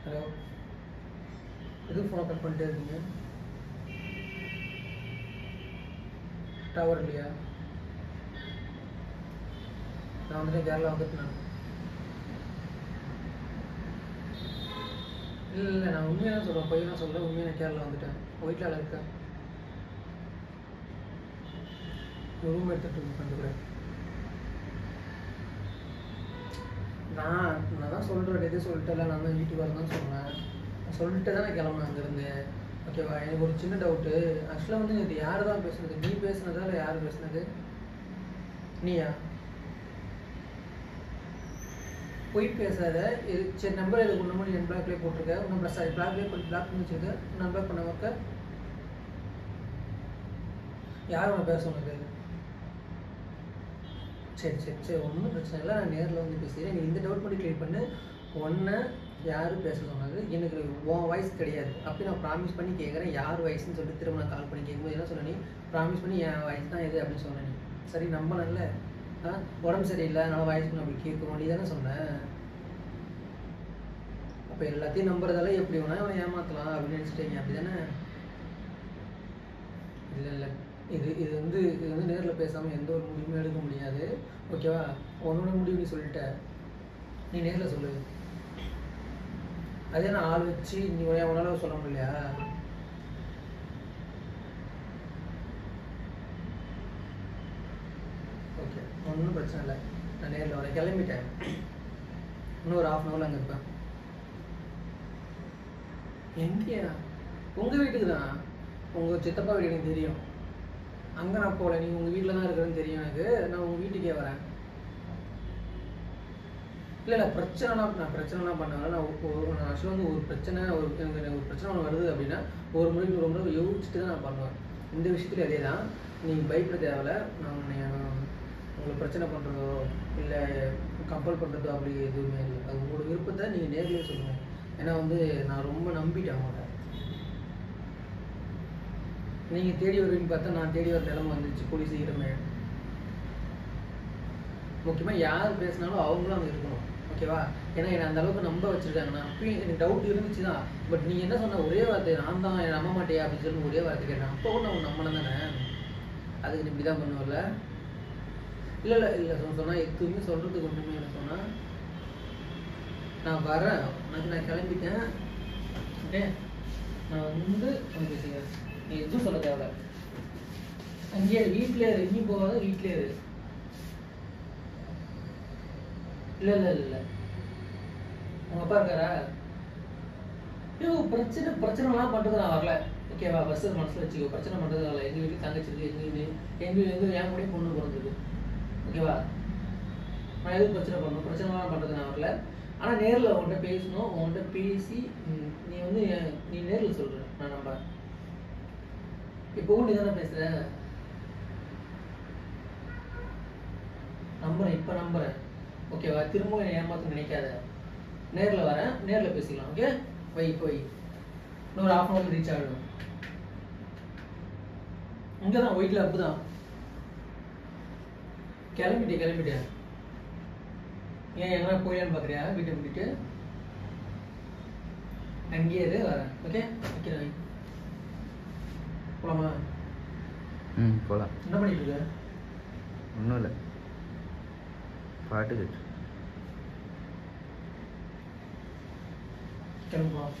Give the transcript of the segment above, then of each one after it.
Hello எதுக்கு ஃபோனை cut பண்ணிட்டே இருக்கீங்க டவர் இல்லையா நான் வந்துட்டு கேரளா வந்துட்டு நான் இல்லை இல்லை நான் உண்மையாக தான் சொல்கிறேன் பொய்யெல்லாம் சொல்ல உண்மையாக நான் கேரளா வந்துட்டேன் ஒயிட்லாவில் இருக்கேன் ரூம் எடுத்துட்டு பண்ணிக்கிறேன் நான் நான் தான் சொல்கிறேன் எது சொல்லிட்டல நான் தான் வீட்டுக்கு வரதான் சொன்னேன் நான் சொல்லிட்டு தான் நான் கிளம்புனேன் அங்கேருந்து ஓகேவா எனக்கு ஒரு சின்ன டவுட்டு ஆக்சுவலாக வந்து இது யார் தான் பேசுனது நீ பேசுனதா இல்லை யார் பேசுனது நீயா பொய் பேசாத இது சரி நம்பர் இதுக்கு ஒன்று மணி என் பிளாக்லேயே போட்டிருக்க நம்பர் சாரி பிளாக்லேயே பண்ணி பிளாக் பண்ணி வச்சிருக்க நம்பர் பண்ண மக்கள் யார் உன்னை பேச சொன்னது சரி சரி சரி ஒன்றும் பிரச்சனை இல்லை நான் நேரில் வந்து பேசுகிறேன் நீ இந்த டவுட் மட்டும் கிளியர் பண்ணு ஒன்றை யார் பேச சொன்னது எனக்கு உன் வயசு கிடையாது அப்படி நான் ப்ராமிஸ் பண்ணி கேட்குறேன் யார் வயசுன்னு சொல்லிட்டு திரும்ப நான் கால் பண்ணி கேட்கும்போது என்ன சொன்ன நீ ப்ராமிஸ் பண்ணி என் வயசு தான் இது அப்படின்னு சொன்ன நீ சரி நம்பலல்ல ஆ உடம்பு சரியில்லை நான் வயசுக்கு நான் அப்படி கேட்க வேண்டிய தானே சொன்னேன் அப்போ எல்லாத்தையும் நம்புறதால எப்படி வேணா அவனை ஏமாற்றலாம் அப்படின்னு நினச்சிட்டீங்க அப்படி தானே இல்லை இல்லை இது இது வந்து இது வந்து நேரில் பேசாமல் எந்த ஒரு முடிவுமே எடுக்க முடியாது ஓகேவா உன்னோட முடிவு நீ சொல்லிட்ட நீ நேரில் சொல்லு அதே நான் ஆள் வச்சு நீ உன- உன்னால சொல்ல முடியலையா ஓகே ஒன்றும் பிரச்சனை இல்லை நான் நேரில் வரேன் கிளம்பிட்டேன் இன்னும் ஒரு ஹாஃப் அன் ஹவரில் அங்கே இருப்பேன் எங்கேயா உங்கள் வீட்டுக்கு தான் உங்கள் சித்தப்பா வீடு எனக்கு தெரியும் அங்கே நான் போகல நீ உங்கள் வீட்டில் தான் இருக்கிறேன்னு தெரியும் எனக்கு நான் உங்கள் வீட்டுக்கே வரேன் இல்லை இல்லை பிரச்சனைனா நான் பிரச்சனைலாம் பண்ண வரல நான் ஒரு- ஒரு நான் ஆக்சுவலாக வந்து ஒரு பிரச்சனை ஒரு எனக்கு எனக்கு ஒரு பிரச்சனை ஒன்று வருது அப்படின்னா ஒரு முறை ஒரு முறை யோசிச்சுட்டு தான் நான் பண்ணுவேன் இந்த விஷயத்துல அதே தான் நீங்கள் பயப்பட தேவையில்ல நான் உன்னை உங்களை பிரச்சனை பண்ணுறதோ இல்லை கம்பல் பண்ணுறதோ அப்படி எதுவுமே இல்லை அது உங்களோட விருப்பத்தை நீங்கள் நேர்லயே சொல்லுங்கள் ஏன்னா வந்து நான் ரொம்ப நம்பிட்டேன் அவங்கள நீங்கள் தேடி வருவீங்கன்னு பார்த்தா நான் தேடி வர நிலைமை வந்துச்சு கூலி சீக்கிரமே முக்கியமாக யார் பேசினாலும் அவங்களும் அங்கே இருக்கணும் ஓகேவா ஏன்னா என்னை அந்த அளவுக்கு நம்ப வச்சிருக்காங்க நான் அப்பயும் எனக்கு டவுட் இருந்துச்சு தான் பட் நீ என்ன சொன்ன ஒரே வார்த்தை நான் தான் என்னை நம்ப மாட்டியா அப்படின்னு சொல்லி ஒரே வார்த்தை கேட்டேன் அப்போ கூட நான் உன்னை நம்பினேன் தானே அதுக்கு நீ இப்படி தான் பண்ணுவல இல்லை இல்லை இல்லை சொன்ன சொன்னால் எதுவுமே சொல்கிறதுக்கு ஒன்றுமே இல்லை சொன்னால் நான் வரேன் உனக்கு நான் கிளம்பிட்டேன் ஓகே நான் வந்து உனக்கு பேசுகிறேன் நீ எதுவும் சொல்ல தேவையில்ல அங்கேயே வீட்டிலே இரு எங்கேயும் போகாத வீட்டிலே இரு இல்லை இல்லை இல்லை உங்கள் அப்பா இருக்காரா ஐயோ பிரச்சனை பிரச்சனைலாம் பண்ணுறது நான் வரல ஓகேவா பஸ் மனசில் வச்சுக்கோ பிரச்சனை பண்ணுறது வரல எங்கள் வீட்டுக்கு தங்கச்சி இருக்கு எங்கள் வீடு எங்கள் எங்கள் என் கூட பொண்ணு பிறந்தது ஓகேவா நான் எதுவும் பிரச்சனை பண்ணணும் பிரச்சனைலாம் பண்ணுறது நான் வரல ஆனால் நேரில் உன்கிட்ட பேசணும் உன்கிட்ட பேசி ம், நீ வந்து என்- நீ நேரில் சொல்கிற நான் நம்புறேன் இப்போவும் நீ தானே பேசுகிற நம்புறேன் இப்போ நம்புறேன் ஓகேவா திரும்ப என்னை ஏமாத்த நினைக்காத நேரில் வரேன் நேரில் பேசிக்கலாம் ஓகே வை இப்போ வை இன்னொரு ஹாஃப் அன் ஹவர் ரீச் ஆகிடும் இங்கே தான் ஒயிட்டில் அப்பு தான் கிளம்பிட்டேன் கிளம்பிட்டேன் ஏன் எங்கன்னா போயிலான்னு பார்க்குறியா வீட்டை விட்டுட்டு அங்கேயே இரு வரேன் ஓகே வைக்கிறேன் போலாமா ம் போகலாம் என்ன பண்ணிட்டு இருக்க ஒன்றும் இல்லை பாட்டு கேட்டு கிளம்புவோம்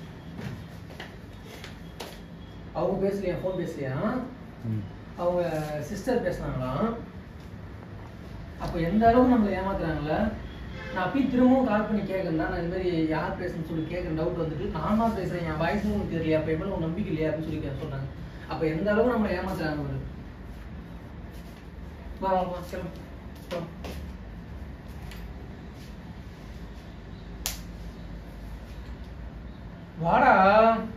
அவங்க பேசலையா ஃபோன் பேசலையா ம் அவங்க சிஸ்டர் பேசுனாங்களாம் அப்போ எந்த அளவுக்கு நம்மளை ஏமாத்துறாங்களே நான் அப்பயும் திரும்பவும் கால் பண்ணி கேட்கறேன் நான் இந்த மாதிரி யார் பேசுன்னு சொல்லி கேட்குற டவுட் வந்துட்டு நான் தான் பேசுகிறேன் என் வாய்ஸும் உங்களுக்கு தெரியலையா அப்போ எப்படி உங்க நம்பிக்கை இல்லையா அப்படின்னு சொல்லி கே- சொன்னாங்க அப்போ எந்த அளவுக்கு நம்மளை ஏமாத்துறாங்க ஒரு வா வா, வா கிளம்பு போ. வாடா